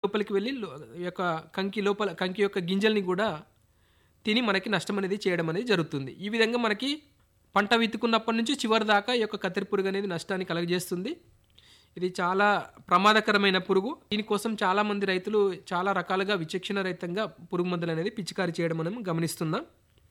లోపలికి వెళ్ళి లో- ఈ యొక్క కంకి లోపల కంకి యొక్క గింజల్ని కూడా తిని మనకి నష్టం అనేది చేయడం అనేది జరుగుతుంది ఈ విధంగా మనకి పంట విత్తుకున్నప్పటి నుంచి చివరి దాకా ఈ యొక్క కత్తెర పురుగు అనేది నష్టాన్ని కలుగజేస్తుంది ఇది చాలా ప్రమాదకరమైన పురుగు దీనికోసం చాలామంది రైతులు చాలా రకాలుగా విచక్షణ రహితంగా పురుగు మందులు అనేది పిచికారీ చేయడం మనం గమనిస్తున్నాం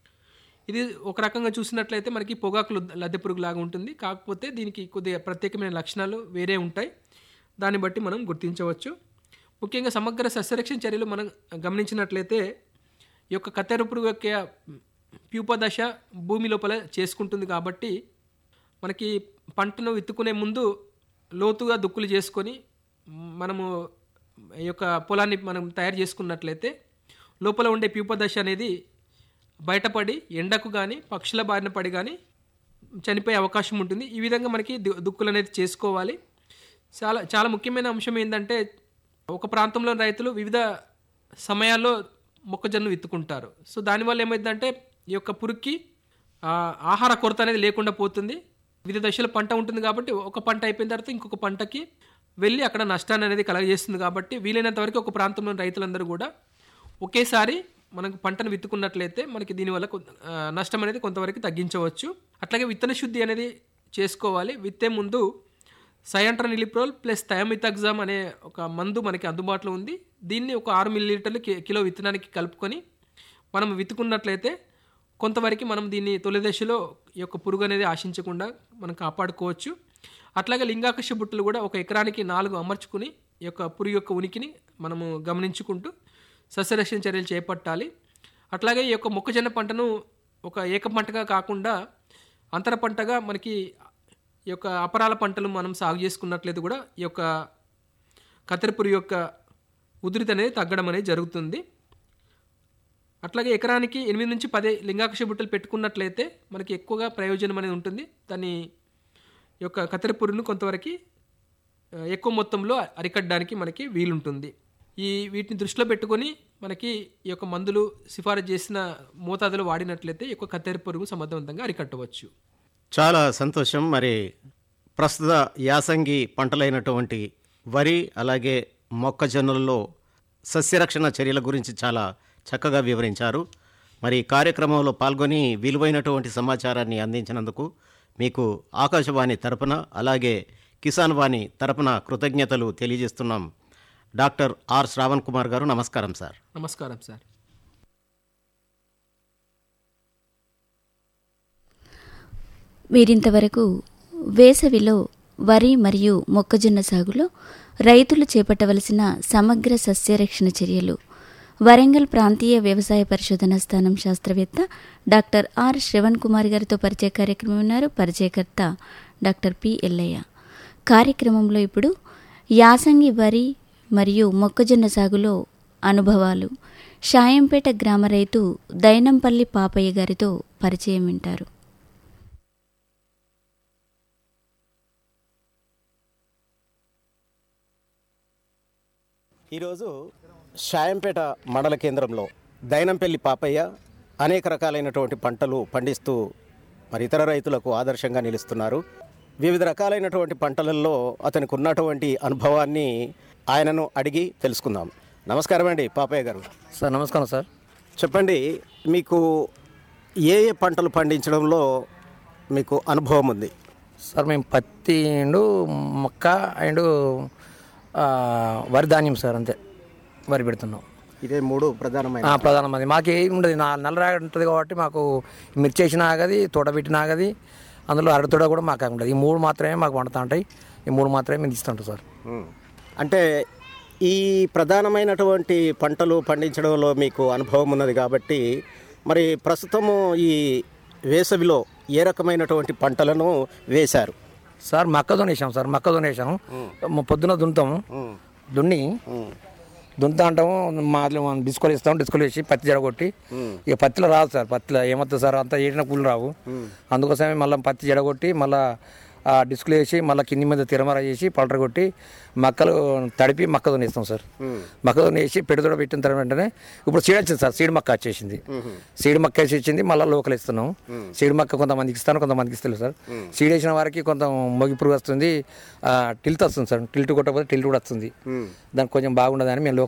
ఇది ఒక రకంగా చూసినట్లయితే మనకి పొగాకు లు- లద్దె పురుగు లాగా ఉంటుంది కాకపోతే దీనికి కొద్దిగా ప్రత్యేకమైన లక్షణాలు వేరే ఉంటాయి దాన్ని బట్టి మనం గుర్తించవచ్చు ముఖ్యంగా సమగ్ర సస్యరక్షణ చర్యలు మనం గమనించినట్లయితే ఈ యొక్క కత్తెర పురుగు యొక్క ప్యూప దశ భూమి లోపల చేసుకుంటుంది కాబట్టి మనకి పంటను విత్తుకునే ముందు లోతుగా దుక్కులు చేసుకొని మనము ఈ యొక్క పొలాన్ని మనం తయారు చేసుకున్నట్లయితే లోపల ఉండే ప్యూప దశ అనేది బయటపడి ఎండకు కానీ పక్షుల బారిన పడి కానీ చనిపోయే అవకాశం ఉంటుంది ఈ విధంగా మనకి దు- దుక్కులు అనేది చేసుకోవాలి చాలా చాలా ముఖ్యమైన అంశం ఏంటంటే ఒక ప్రాంతంలో రైతులు వివిధ సమయాల్లో మొక్కజొన్న విత్తుకుంటారు సో దానివల్ల ఏమైందంటే ఈ యొక్క పురుగుకి ఆ, ఆహార కొరత అనేది లేకుండా పోతుంది వివిధ దశలో పంట ఉంటుంది కాబట్టి ఒక పంట అయిపోయిన తర్వాత ఇంకొక పంటకి వెళ్ళి అక్కడ నష్టాన్ని అనేది కలగజేస్తుంది కాబట్టి వీలైనంత వరకు ఒక ప్రాంతంలోని రైతులందరూ కూడా ఒకేసారి మనకు పంటను విత్తుకున్నట్లయితే మనకి దీనివల్ల కొంత- ఆ, నష్టం అనేది కొంతవరకు తగ్గించవచ్చు అట్లాగే విత్తన శుద్ధి అనేది చేసుకోవాలి విత్తే ముందు సయాంట్రనిలిప్రోల్ ప్లస్ థయామితాగ్జామ్ అనే ఒక మందు మనకి అందుబాటులో ఉంది దీన్ని ఒక ఆరు మిల్లీలీటర్లు కి- కిలో విత్తనానికి కలుపుకొని మనం విత్తుకున్నట్లయితే కొంతవరకు మనం దీన్ని తొలి దశలో ఈ యొక్క పురుగు అనేది ఆశించకుండా మనం కాపాడుకోవచ్చు అట్లాగే లింగాకర్ష బుట్టలు కూడా ఒక ఎకరానికి నాలుగు అమర్చుకుని ఈ యొక్క పురుగు యొక్క ఉనికిని మనము గమనించుకుంటూ సస్యరక్షణ చర్యలు చేపట్టాలి అట్లాగే ఈ యొక్క మొక్కజొన్న పంటను ఒక ఏక పంటగా కాకుండా అంతర పంటగా మనకి ఈ యొక్క అపరాల పంటలు మనం సాగు చేసుకున్నట్లయితే కూడా ఈ యొక్క కత్తెర పురుగు యొక్క ఉధృతి అనేది తగ్గడం అనేది జరుగుతుంది అట్లాగే ఎకరానికి ఎనిమిది నుంచి పది లింగాకర్ష బుట్టలు పెట్టుకున్నట్లయితే మనకి ఎక్కువగా ప్రయోజనం అనేది ఉంటుంది దాని యొక్క కత్తెర పురుగును కొంతవరకు ఆ, ఎక్కువ మొత్తంలో అరికట్టడానికి మనకి వీలుంటుంది ఈ వీటిని దృష్టిలో పెట్టుకొని మనకి ఈ యొక్క మందులు సిఫారసు చేసిన మోతాదులో వాడినట్లయితే ఈ యొక్క కత్తెర పురుగు సమర్థవంతంగా అరికట్టవచ్చు చాలా సంతోషం మరి ప్రస్తుత యాసంగి పంటలైనటువంటి వరి అలాగే మొక్కజొన్నలలో సస్యరక్షణ చర్యల గురించి చాలా చక్కగా వివరించారు మరి కార్యక్రమంలో పాల్గొని విలువైనటువంటి సమాచారాన్ని అందించినందుకు మీకు ఆకాశవాణి తరపున అలాగే కిసాన్ వాణి తరపున కృతజ్ఞతలు తెలియజేస్తున్నాం డాక్టర్ ఆర్ శ్రావణ్ కుమార్ గారు నమస్కారం సార్ నమస్కారం సార్ మీరింతవరకు వేసవిలో వరి మరియు మొక్కజొన్న సాగులో రైతులు చేపట్టవలసిన సమగ్ర సస్యరక్షణ చర్యలు వరంగల్ ప్రాంతీయ వ్యవసాయ పరిశోధన స్థానం శాస్త్రవేత్త డాక్టర్ ఆర్ శ్రవణ్ కుమార్ గారితో పరిచయ కార్యక్రమం ఉన్నారు పరిచయకర్త డాక్టర్ పి ఎల్లయ్య కార్యక్రమంలో ఇప్పుడు యాసంగి వరి మరియు మొక్కజొన్న సాగులో అనుభవాలు షాయంపేట గ్రామ రైతు దైనంపల్లి పాపయ్య గారితో పరిచయం వింటారు ఈరోజు షాయంపేట మండల కేంద్రంలో దైనంపల్లి పాపయ్య అనేక రకాలైనటువంటి పంటలు పండిస్తూ మరి ఇతర రైతులకు ఆదర్శంగా నిలుస్తున్నారు వివిధ రకాలైనటువంటి పంటలలో అతనికి ఉన్నటువంటి అనుభవాన్ని ఆయనను అడిగి తెలుసుకుందాం నమస్కారం అండి పాపయ్య గారు సార్ నమస్కారం సార్ చెప్పండి మీకు ఏ ఏ పంటలు పండించడంలో మీకు అనుభవం ఉంది సార్ మేము పత్తి అండ్ మొక్క అండ్ ఆ, వరి ధాన్యం సార్ అంతే వరి పెడుతున్నాం ఇదే మూడు ప్రధానమైన ఆ, ప్రధానమంది మాకు ఏం ఉండదు నా నల్లరాగడి ఉంటుంది కాబట్టి మాకు మిర్చి వేసిన ఆగది తోట పెట్టిన ఆగది అందులో అరటి తోట కూడా మాకు ఉండదు ఈ మూడు మాత్రమే మాకు వండుతూ ఉంటాయి ఈ మూడు మాత్రమే మేము ఇస్తుంటాం సార్ ఉమ్. అంటే ఈ ప్రధానమైనటువంటి పంటలు పండించడంలో మీకు అనుభవం ఉన్నది కాబట్టి మరి ప్రస్తుతము ఈ వేసవిలో ఏ రకమైనటువంటి పంటలను వేశారు సార్ మొక్కజొన్న వేసాం సార్ మొక్కజొన్న వేసాము మ- పొద్దున దున్నుతాము దున్ని దున్నుతా అంటాము మా డిస్కోలు ఇస్తాం డిస్కోలు వేసి పత్తి జడగొట్టి ఇక పత్తిలో రాదు సార్ పత్తిలో ఏమవుతుంది సార్ అంతా ఏడిన కూలి రావు అందుకోసమే మళ్ళీ పత్తి జడగొట్టి మళ్ళీ ఆ డిస్కులు వేసి మళ్ళీ కింది మీద తిరమర చేసి పల్టర్ కొట్టి మక్కలు తడిపి మొక్కజొన్న వేస్తాం సార్ మొక్కజొన్న వేసి పెట్టుదల పెట్టిన తర్వాత వెంటనే ఇప్పుడు సీడ్ వచ్చింది సార్ సీడ్ మొక్క వచ్చేసింది సీడ్ మొక్క వేసి ఇచ్చింది మళ్ళీ లోకల్ ఇస్తున్నాం సీడ్ మొక్క కొంతమందికి ఇస్తాను కొంతమందికి ఇస్తలేదు సార్ సీడ్ వేసిన వారికి కొంత మొగి పురుగు వస్తుంది ఆ, టిల్ట్ వస్తుంది సార్ టిల్ట్ కొట్టకపోతే టిల్ట్ కూడా వస్తుంది దానికి కొంచెం బాగుండదని మేము లోకల్